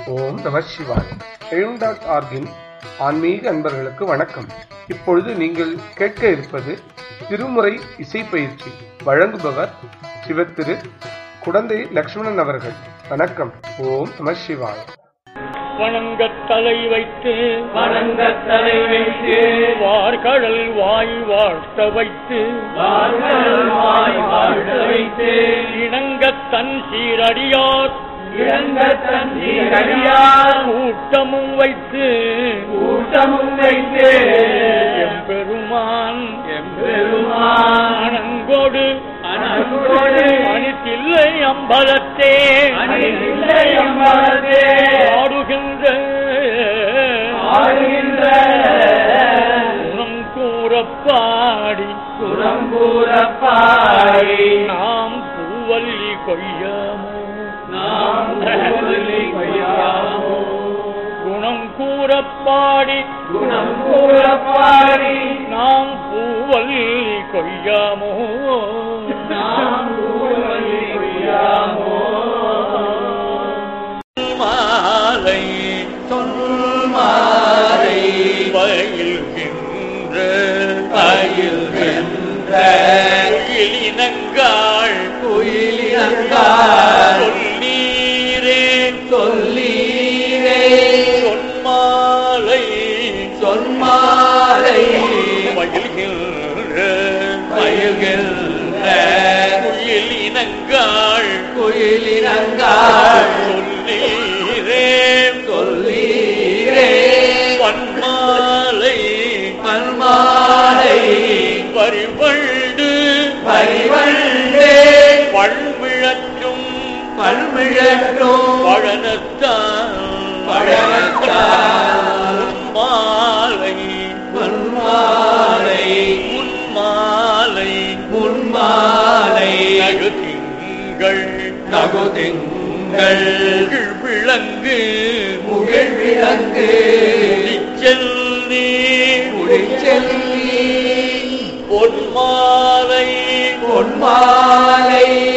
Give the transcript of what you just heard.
ஓம் நம சிவாய் எழும் டாட் ஆர்கின் ஆன்மீக அன்பர்களுக்கு வணக்கம் இப்பொழுது நீங்கள் கேட்க இருப்பது திருமுறை இசை பயிற்சி வழங்குபவர் சிவத்திரு குடந்தை லக்ஷ்மணன் அவர்கள் வணக்கம் ஓம் நம சிவாய் வணங்கத் தலை வைத்து வணங்கத் தலை வைத்து வார்கடல் வாய் வாழ்த்த வைத்து வார்கள் வாய் வாழ்த்த வைத்து இணங்கத் தன் சீரடியார் இறங்கத் தன் சீரடியார் கூட்டமும் வைத்து கூட்டமும் வைத்து எம்பெருமான் எம்பெருமான் அணங்கோடு அணங்கோடு அணித்தில்லை அம்பலத்தே அணிதில்லை அம்பலத்தே ஆடுகின்ற ஆடுகின்ற குணம் கூறப்பாடி குணம் கூறப்பாடி நாம் பூவல்லி கொய்யாமோ நாம் பூவல்லி கொய்யாமோ குணம் கூறப்பாடி குணம் கூறப்பாடி நாம் பூவல்லி கொய்யாமோ நாம் பூவல்லி கொய்யாமோ மாலை தொன்மாலை பயில்கின்ற பயில்கின்ற இளினங்காள் குயிலினங்காள் சொல்லீரே சொல்லீரே சொன்மாலை சொன்மாலை பயில்கின்ற பயில்கின்ற குயிலினங்காள் குயிலினங்காள் சொல்லீரே சொல்லீரே பன்மாலை பன்மாலை பரிவண்டு பரிவண்டே பழ்விழற்றும் பல்மிழற்றும் பழனத்தான் பழனத்தான் மாலை பொன்மாலை முன்மாலை முன்மாலை நகுதிங்கள் நகுதிங்கள் விளங்கு முகில் விளங்கு செல்லி முடிச்செல்லி பொன்மாலை பொன்மாலை